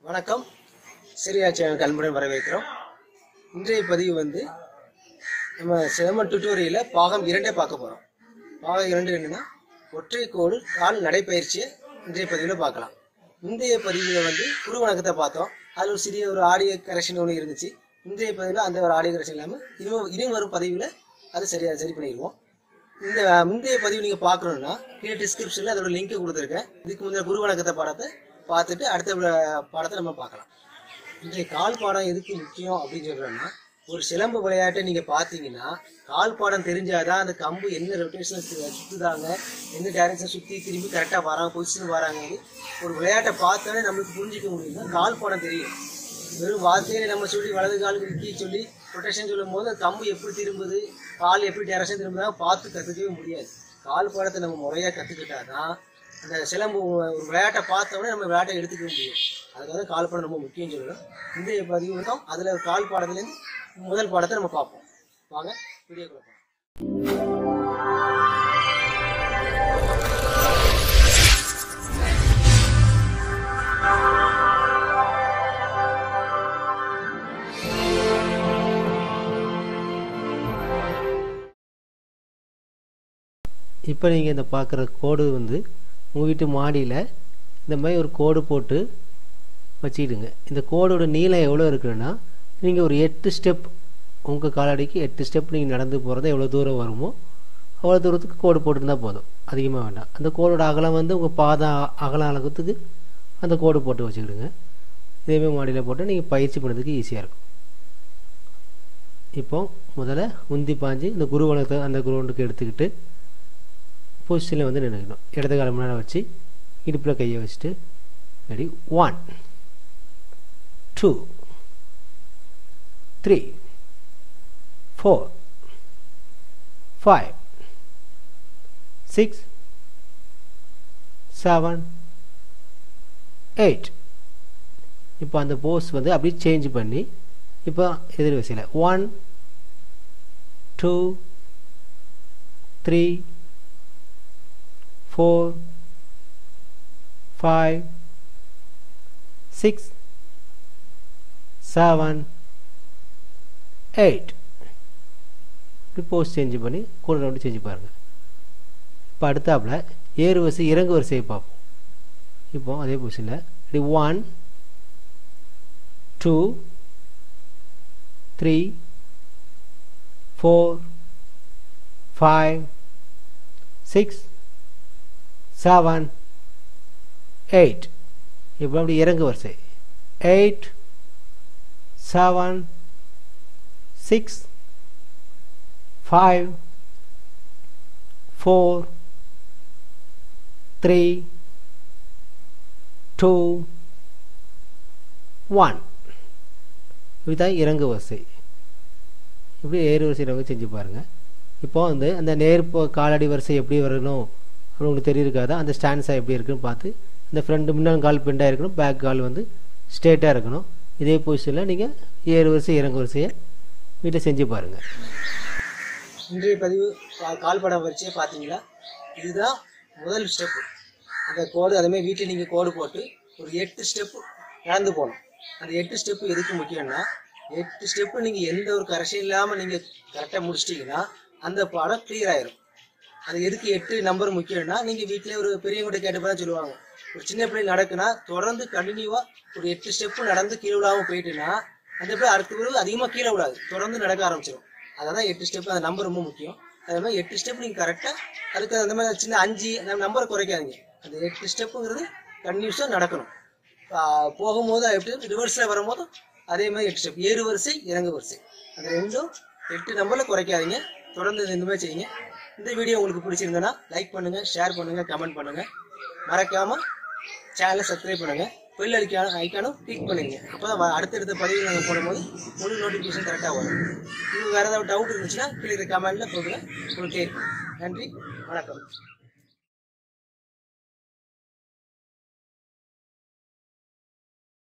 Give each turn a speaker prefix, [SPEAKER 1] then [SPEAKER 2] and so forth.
[SPEAKER 1] வணக்கம் சிறியாச்சியான கல்முடன் வரவேற்கிறோம் இன்றைய பதிவு வந்து நம்ம சிரம டுட்டோரியலில் பாகம் இரண்டே பார்க்க போகிறோம் பாகம் இரண்டு என்னன்னா ஒற்றை கோடு கால் நடைப்பயிற்சியை இன்றைய பதிவில் பார்க்கலாம் இன்றைய பதிவில் வந்து குரு வணக்கத்தை பார்த்தோம் அதில் ஒரு சிறிய ஒரு ஆடியோ கரெக்ஷன் ஒன்று இருந்துச்சு இன்றைய பதிவில் அந்த ஒரு ஆடியோ கரெக்ஷன் இல்லாமல் இனிமே இனி வரும் பதிவில் அது சரியாக சரி பண்ணிடுவோம் இந்த முந்தைய பதிவு நீங்கள் பார்க்கணுன்னா கீழே டிஸ்கிரிப்ஷனில் அதோட லிங்க் கொடுத்துருக்கேன் இதுக்கு முந்தைய குரு வணக்கத்தை பாடத்தை பார்த்துட்டு அடுத்த ப- பாடத்தை நம்ம பார்க்கலாம் இன்றைய கால் பாடம் எதுக்கு முக்கியம் அப்படின்னு சொல்கிறேன்னா ஒரு சிலம்பு விளையாட்டை நீங்கள் பார்த்தீங்கன்னா கால் பாடம் தெரிஞ்சாதான் அந்த கம்பு என்ன ரொட்டேஷன் சுற்றுதாங்க எந்த டைரக்ஷன் சுற்றி திரும்பி கரெக்டாக வராங்க பொசிஷன் வராங்க ஒரு விளையாட்டை பார்த்தாலே நம்மளுக்கு புரிஞ்சிக்க முடியும்னா கால் பாடம் தெரியும் வெறும் வார்த்தையில நம்ம சொல்லி வலது கால் கீ சொல்லி ரொட்டேஷன் சொல்லும் போது அந்த கம்பு எப்படி திரும்புது கால் எப்படி டைரக்ஷன் திரும்புதா பார்த்து கற்றுக்கவே முடியாது கால் பாடத்தை நம்ம முறையாக கற்றுக்கிட்டாதான் அந்த சிலம்பு ஒரு விளையாட்டை பார்த்தோன்னே நம்ம விளையாட்டை எடுத்துக்க முடியும் அதுக்காக தான் கால் பாடம் ரொம்ப முக்கியம் சொல்லணும் இந்த பதிவு தான் அதில் கால் பாடத்துலேருந்து முதல் பாடத்தை நம்ம பார்ப்போம் வாங்க வீடியோக்குள்ள போகலாம்
[SPEAKER 2] இப்போ நீங்கள் இந்த பார்க்குற கோடு வந்து உங்கள் வீட்டு மாடியில் இந்த மாதிரி ஒரு கோடு போட்டு வச்சுக்கிடுங்க இந்த கோடோட நீளம் எவ்வளோ இருக்குன்னா நீங்கள் ஒரு எட்டு ஸ்டெப் உங்கள் காலடிக்கு எட்டு ஸ்டெப் நீங்கள் நடந்து போகிறது எவ்வளோ தூரம் வருமோ அவ்வளோ தூரத்துக்கு கோடு போட்டிருந்தா போதும் அதிகமாக வேண்டாம் அந்த கோடோட அகலம் வந்து உங்கள் பாதம் அ- அகலம் அளவுக்கு அந்த கோடு போட்டு வச்சுக்கிடுங்க இதேமாதிரி மாடியில் போட்டு நீங்கள் பயிற்சி பண்ணுறதுக்கு ஈஸியாக இருக்கும் இப்போ முதல்ல முந்தி பாஞ்சு இந்த குருவனத்தை அந்த குருவனுக்கு எடுத்துக்கிட்டு பொசிஷனில் வந்து நின்றுக்கணும் இடது காலம் முன்னாடி வச்சு இடுப்பில் கையை வச்சுட்டு ready one two three four five six seven eight இப்போ அந்த போஸ் வந்து அப்படியே சேஞ்ச் பண்ணி இப்போ எதிர் வசையில் one two three four five six seven eight இப்படி போஸ்ட் சேஞ்ச் பண்ணி கூட ரவுண்டு சேஞ்ச் பாருங்கள் இப்போ அடுத்தாப்புல ஏறு வரிசை இறங்கு வரிசையை பார்ப்போம் இப்போ அதே பொசிஷனில் இப்படி one two three four five six seven eight இப்போ அப்படி இறங்கு வரிசை eight seven six five four three two one இதுதான் இறங்கு வரிசை இப்படி ஏறு வரிசை இறங்கு செஞ்சு பாருங்கள் இப்போ வந்து அந்த நேர் போ- காலடி வரிசை எப்படி வரணும் அப்படின்னு உங்களுக்கு தெரியிருக்காதா அந்த ஸ்டாண்ட்ஸாக எப்படி இருக்குன்னு பார்த்து இந்த ஃப்ரண்ட் முன்னாள் கால் பெண்டாக இருக்கணும் பேக் கால் வந்து ஸ்ட்ரெயிட்டாக இருக்கணும் இதே பொசிஷனில் நீங்கள் ஏறு வரிசை இறங்கு வரிசையை வீட்டில் செஞ்சு பாருங்கள்
[SPEAKER 1] இன்றைய பதிவு கா- கால் படம் வரிசையை பார்த்தீங்களா இதுதான் முதல் ஸ்டெப்பு அந்த கோடு அதேமாதிரி வீட்டில் நீங்கள் கோடு போட்டு ஒரு எட்டு ஸ்டெப்பு நடந்து போகணும் அந்த எட்டு ஸ்டெப்பு எதுக்கு முக்கியம்னா எட்டு ஸ்டெப்பு நீங்கள் எந்த ஒரு கரெக்ஷன் இல்லாமல் நீங்கள் கரெக்டாக முடிச்சிட்டிங்கன்னா அந்த படம் clear ஆயிரும் அது எதுக்கு எட்டு நம்பர் முக்கியம்னா நீங்கள் வீட்டில் ஒரு பெரியவங்ககிட்ட கேட்டப்ப தான் சொல்லுவாங்க ஒரு சின்ன பிள்ளை நடக்குன்னா தொடர்ந்து கண்டினியூவாக ஒரு எட்டு ஸ்டெப்பு நடந்து கீழே விழாமல் போயிட்டுன்னா அந்த பிள்ளை அடுத்த பிறகு அதிகமாக கீழே விழாது தொடர்ந்து நடக்க ஆரம்பிச்சிடும் அதான் எட்டு ஸ்டெப் அந்த நம்பர் ரொம்ப முக்கியம் அதே மாதிரி எட்டு ஸ்டெப் நீங்கள் கரெக்டாக அதுக்கு அந்த மாதிரி சின்ன அஞ்சு அந்த நம்பரை குறைக்காதீங்க அந்த எட்டு ஸ்டெப்புங்கிறது கண்டினியூஸாக நடக்கணும் ஆஹ் போகும்போது எப்படி ரிவர்ஸில் வரும்போது அதே மாதிரி எட்டு ஸ்டெப் ஏறு வரிசை இறங்கு வரிசை அந்த ரெண்டும் எட்டு நம்பரில் குறைக்காதீங்க தொடர்ந்து இது இந்த மாதிரி செய்யுங்க இந்த வீடியோ உங்களுக்கு பிடிச்சிருந்தனா லைக் பண்ணுங்க ஷேர் பண்ணுங்க கமெண்ட் பண்ணுங்க மறக்காம சேனலை சப்ஸ்கிரைப் பண்ணுங்க பெல் அடிக்கான ஐக்கானும் கிளிக் பண்ணுங்க அப்பதான் வ- அடுத்தடுத்த பதிவு நாங்கள் போடும்போது உங்களுக்கு நோட்டிஃபிகேஷன் கரெக்டாக வரும் இன்னும் வேற ஏதாவது டவுட் இருந்துச்சுன்னா கீழே கமெண்ட்ல போடுங்க உங்களுக்கு கேட்கும் நன்றி வணக்கம்